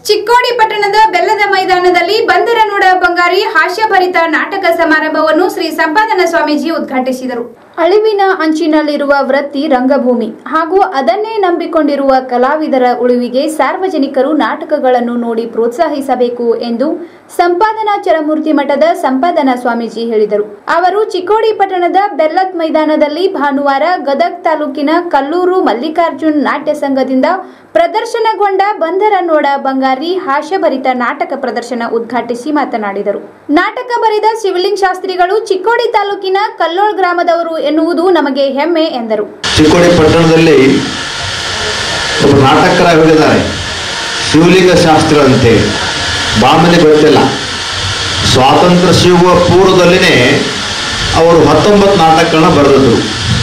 ಚಿಕ್ಕೋಡಿ ಪಟ್ಟಣದ ಬೆಲ್ಲದ ಮೈದಾನದಲ್ಲಿ ಬಂದರ ನೋಡ ಬಂಗಾರಿ ಹಾಸ್ಯಭರಿತ ನಾಟಕ ಸಮಾರಂಭವನ್ನು ಶ್ರೀ ಸಂಪಾದನ ಸ್ವಾಮೀಜಿ ಉದ್ಘಾಟಿಸಿದರು ಅಳಿವಿನ ಅಂಚಿನಲ್ಲಿರುವ ವೃತ್ತಿ ರಂಗಭೂಮಿ ಹಾಗೂ ಅದನ್ನೇ ನಂಬಿಕೊಂಡಿರುವ ಕಲಾವಿದರ ಉಳಿವಿಗೆ ಸಾರ್ವಜನಿಕರು ನಾಟಕಗಳನ್ನು ನೋಡಿ ಪ್ರೋತ್ಸಾಹಿಸಬೇಕು ಎಂದು ಸಂಪಾದನಾ ಚರಮೂರ್ತಿ ಮಠದ ಸಂಪಾದನಾ ಸ್ವಾಮೀಜಿ ಹೇಳಿದರು ಅವರು ಚಿಕ್ಕೋಡಿ ಪಟ್ಟಣದ ಬೆಲ್ಲತ್ ಮೈದಾನದಲ್ಲಿ ಭಾನುವಾರ ಗದಗ್ ತಾಲೂಕಿನ ಕಲ್ಲೂರು ಮಲ್ಲಿಕಾರ್ಜುನ್ ನಾಟ್ಯ ಸಂಘದಿಂದ ಪ್ರದರ್ಶನಗೊಂಡ ಬಂದರ ನೋಡ ಬಂಗಾರಿ ಹಾಸ್ಯಭರಿತ ನಾಟಕ ಪ್ರದರ್ಶನ ಉದ್ಘಾಟಿಸಿ ಮಾತನಾಡಿದರು ನಾಟಕ ಬರೆದ ಶಿವಲಿಂಗ್ ಶಾಸ್ತ್ರಿಗಳು ಚಿಕ್ಕೋಡಿ ತಾಲೂಕಿನ ಕಲ್ಲೋಳ್ ಗ್ರಾಮದವರು ಎನ್ನುವುದು ನಮಗೆ ಹೆಮ್ಮೆ ಎಂದರು ಚಿಕ್ಕೋಡಿ ಪಟ್ಟಣದಲ್ಲಿ ಒಬ್ಬ ನಾಟಕರ ಹೇಳಿದ್ದಾರೆ ಶಿವಲಿಂಗ ಶಾಸ್ತ್ರ ಅಂತೇಳಿ ಭಾಳ ಮಂದಿ ಗೊತ್ತಿಲ್ಲ ಸ್ವಾತಂತ್ರ್ಯ ಸಿಗುವ ಪೂರ್ವದಲ್ಲಿನೇ ಅವರು ಹತ್ತೊಂಬತ್ತು ನಾಟಕಗಳನ್ನ ಬರೆದಿದ್ರು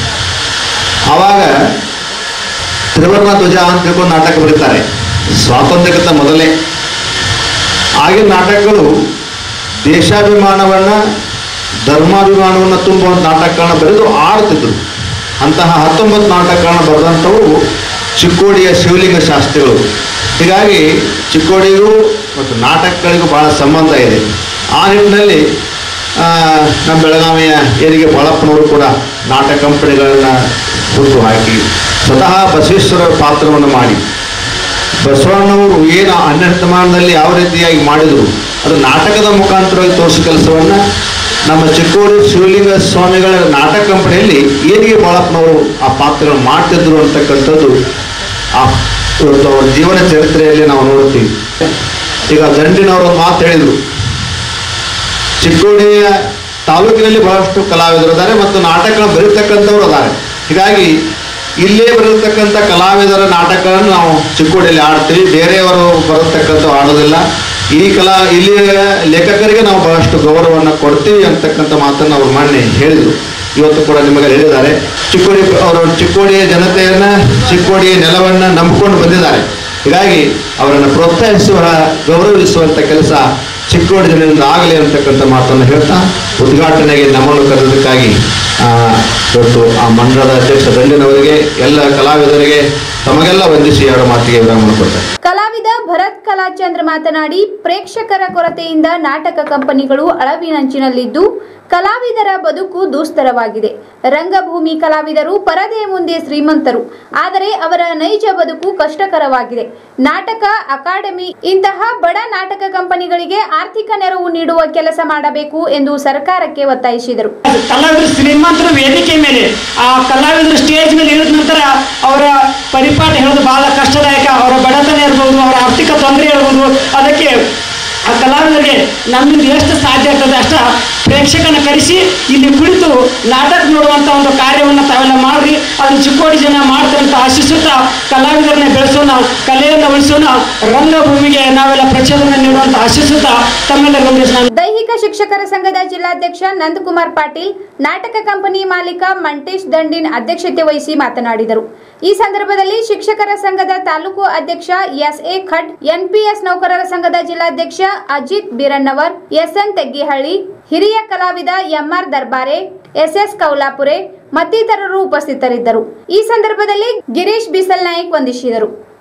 ಆವಾಗ ತ್ರಿವರ್ಣ ಧ್ವಜ ಅಂತ ತಿಳ್ಕೊಂಡು ನಾಟಕ ಬರೀತಾರೆ ಸ್ವಾತಂತ್ರ್ಯಕ್ಕಿಂತ ಮೊದಲೇ ಆಗಿನ ನಾಟಕಗಳು ದೇಶಾಭಿಮಾನವನ್ನು ಧರ್ಮಾಭಿಮಾನವನ್ನು ತುಂಬುವಂಥ ನಾಟಕಗಳನ್ನ ಬರೆದು ಆಡ್ತಿದ್ರು ಅಂತಹ ಹತ್ತೊಂಬತ್ತು ನಾಟಕಗಳನ್ನ ಬರೆದಂಥವು ಚಿಕ್ಕೋಡಿಯ ಶಿವಲಿಂಗ ಶಾಸ್ತ್ರಿಗಳು ಹೀಗಾಗಿ ಚಿಕ್ಕೋಡಿಗೂ ಮತ್ತು ನಾಟಕಗಳಿಗೂ ಬಹಳ ಸಂಬಂಧ ಇದೆ ಆ ನಿಟ್ಟಿನಲ್ಲಿ ಆ, ನಮ್ಮ ಬೆಳಗಾವಿಯ ಏರಿಗೆ ಬಾಳಪ್ಪನವರು ಕೂಡ ನಾಟಕ ಕಂಪನಿಗಳನ್ನ ಹುಟ್ಟು ಹಾಕಿ ಸ್ವತಃ ಬಸವೇಶ್ವರ ಪಾತ್ರವನ್ನು ಮಾಡಿ ಬಸವಣ್ಣವರು ಏನು ಹನ್ನೆರಡು ಶತಮಾನದಲ್ಲಿ ಯಾವ ರೀತಿಯಾಗಿ ಮಾಡಿದರು ಅದು ನಾಟಕದ ಮುಖಾಂತರವಾಗಿ ತೋರಿಸೋ ಕೆಲಸವನ್ನು ನಮ್ಮ ಚಿಕ್ಕೋಡಿ ಶಿವಲಿಂಗ ಸ್ವಾಮಿಗಳ ನಾಟಕ ಕಂಪನಿಯಲ್ಲಿ ಏನಿಗೆ ಬಾಳಪ್ಪನವರು ಆ ಪಾತ್ರಗಳನ್ನು ಮಾಡ್ತಿದ್ರು ಅಂತಕ್ಕಂಥದ್ದು ಆ ಇವತ್ತು ಅವ್ರ ಜೀವನ ಚರಿತ್ರೆಯಲ್ಲಿ ನಾವು ನೋಡ್ತೀವಿ ಈಗ ದಂಡಿನವರು ಒಂದು ಮಾತು ಹೇಳಿದರು ಚಿಕ್ಕೋಡಿಯ ತಾಲೂಕಿನಲ್ಲಿ ಬಹಳಷ್ಟು ಕಲಾವಿದರು ಇದ್ದಾರೆ ಮತ್ತು ನಾಟಕ ಬರೀತಕ್ಕಂಥವ್ರು ಅದ್ದಾರೆ ಹೀಗಾಗಿ ಇಲ್ಲೇ ಬರತಕ್ಕಂಥ ಕಲಾವಿದರ ನಾಟಕಗಳನ್ನು ನಾವು ಚಿಕ್ಕೋಡಿಯಲ್ಲಿ ಆಡ್ತೀವಿ ಬೇರೆಯವರು ಬರತಕ್ಕಂಥ ಆಡೋದಿಲ್ಲ ಈ ಕಲಾ ಇಲ್ಲಿಯ ಲೇಖಕರಿಗೆ ನಾವು ಬಹಳಷ್ಟು ಗೌರವವನ್ನು ಕೊಡ್ತೀವಿ ಅಂತಕ್ಕಂಥ ಮಾತನ್ನು ಅವರು ಮೊನ್ನೆ ಹೇಳಿದರು ಇವತ್ತು ಕೂಡ ನಿಮಗೆ ಹೇಳಿದ್ದಾರೆ ಚಿಕ್ಕೋಡಿ ಅವರು ಚಿಕ್ಕೋಡಿಯ ಜನತೆಯನ್ನ ಚಿಕ್ಕೋಡಿಯ ನೆಲವನ್ನು ನಂಬಿಕೊಂಡು ಬಂದಿದ್ದಾರೆ ಹೀಗಾಗಿ ಅವರನ್ನು ಪ್ರೋತ್ಸಾಹಿಸುವ ಗೌರವಿಸುವಂಥ ಕೆಲಸ ಚಿಕ್ಕೋಡಿ ಜನರಿಂದ ಆಗಲಿ ಅಂತಕ್ಕಂಥ ಮಾತನ್ನು ಹೇಳ್ತಾ ಉದ್ಘಾಟನೆಗೆ ನಮ್ಮನ್ನು ಕರೆದಕ್ಕಾಗಿ ಆ, ಇವತ್ತು ಆ ಮಂಡಳದ ಅಧ್ಯಕ್ಷ ದಂಡಿನವರಿಗೆ ಎಲ್ಲ ಕಲಾವಿದರಿಗೆ ತಮಗೆಲ್ಲ ವಂದಿಸಿ ಎರಡು ಮಾತಿಗೆ ವಿರಾಮ ಕೊಡ್ತಾರೆ ಕಲಾವಿದ ಭರತ್ ಕಲಾಚಂದ್ರ ಮಾತನಾಡಿ ಪ್ರೇಕ್ಷಕರ ಕೊರತೆಯಿಂದ ನಾಟಕ ಕಂಪನಿಗಳು ಅಳವಿನಂಚಿನಲ್ಲಿದ್ದು ಕಲಾವಿದರ ಬದುಕು ದುಸ್ತರವಾಗಿದೆ ರಂಗಭೂಮಿ ಕಲಾವಿದರು ಪರದೆಯ ಮುಂದೆ ಶ್ರೀಮಂತರು ಆದರೆ ಅವರ ನೈಜ ಬದುಕು ಕಷ್ಟಕರವಾಗಿದೆ ನಾಟಕ ಅಕಾಡೆಮಿ ಇಂತಹ ಬಡ ನಾಟಕ ಕಂಪನಿಗಳಿಗೆ ಆರ್ಥಿಕ ನೆರವು ನೀಡುವ ಕೆಲಸ ಮಾಡಬೇಕು ಎಂದು ಸರ್ಕಾರಕ್ಕೆ ಒತ್ತಾಯಿಸಿದರು ಕಲಾವಿದರು ಶ್ರೀಮಂತರ ವೇದಿಕೆ ಮೇಲೆ ಆ ಕಲಾವಿದರು ಸ್ಟೇಜ್ ಮೇಲೆ ಇಳಿದ ನಂತರ ಅವರ ಪರಿಪಾಠ ಹೇಳೋದು ಬಹಳ ಕಷ್ಟದಾಯಕ ಅವರ ಬಡತನ ಇರ್ಬೋದು ಅವರ ಆರ್ಥಿಕ ತೊಂದರೆ ಇರ್ಬೋದು ಅದಕ್ಕೆ ಆ ಕಲಾವಿದರಿಗೆ ನಮ್ಮಿಂದ ಎಷ್ಟು ಸಾಧ್ಯ ಆಗ್ತದೆ ಅಷ್ಟ ಪ್ರೇಕ್ಷಕನ ಕರೆಸಿ ಇಲ್ಲಿ ಕುಳಿತು ನಾಟಕ ನೋಡುವಂಥ ಒಂದು ಕಾರ್ಯವನ್ನು ತಾವೆಲ್ಲ ಮಾಡ್ರಿ ಅದನ್ನು ಚಿಕ್ಕೋಡಿ ಜನ ಮಾಡ್ತಾರೆ ಅಂತ ಆಶಿಸುತ್ತಾ ಕಲಾವಿದರನ್ನ ಬೆಳೆಸೋಣ ಕಲೆಯನ್ನು ಉಳಿಸೋಣ ರಂಗಭೂಮಿಗೆ ನಾವೆಲ್ಲ ಪ್ರಚೋದನೆ ನೀಡುವಂತ ಆಶಿಸುತ್ತಾ ತಮ್ಮೆಲ್ಲರಿಗೂ ನಾನು ದೈಹಿಕ ಶಿಕ್ಷಕರ ಸಂಘದ ಜಿಲ್ಲಾಧ್ಯಕ್ಷ ನಂದಕುಮಾರ್ ಪಾಟೀಲ್ ನಾಟಕ ಕಂಪನಿ ಮಾಲೀಕ ಮಂಟೇಶ್ ದಂಡಿನ್ ಅಧ್ಯಕ್ಷತೆ ವಹಿಸಿ ಮಾತನಾಡಿದರು ಈ ಸಂದರ್ಭದಲ್ಲಿ ಶಿಕ್ಷಕರ ಸಂಘದ ತಾಲೂಕು ಅಧ್ಯಕ್ಷ ಎಸ್ ಎ ಖಟ್ ಎನ್ಪಿಎಸ್ ನೌಕರರ ಸಂಘದ ಜಿಲ್ಲಾಧ್ಯಕ್ಷ ಅಜಿತ್ ಬೀರಣ್ಣವರ್ ಎಸ್ಎನ್ ತೆಗ್ಗಿಹಳ್ಳಿ ಹಿರಿಯ ಕಲಾವಿದ ಎಂಆರ್ ದರ್ಬಾರೆ ಎಸ್ಎಸ್ ಕೌಲಾಪುರೆ ಮತ್ತಿತರರು ಉಪಸ್ಥಿತರಿದ್ದರು ಈ ಸಂದರ್ಭದಲ್ಲಿ ಗಿರೀಶ್ ಬಿಸಲ್ ನಾಯ್ಕ್ ವಂದಿಸಿದರು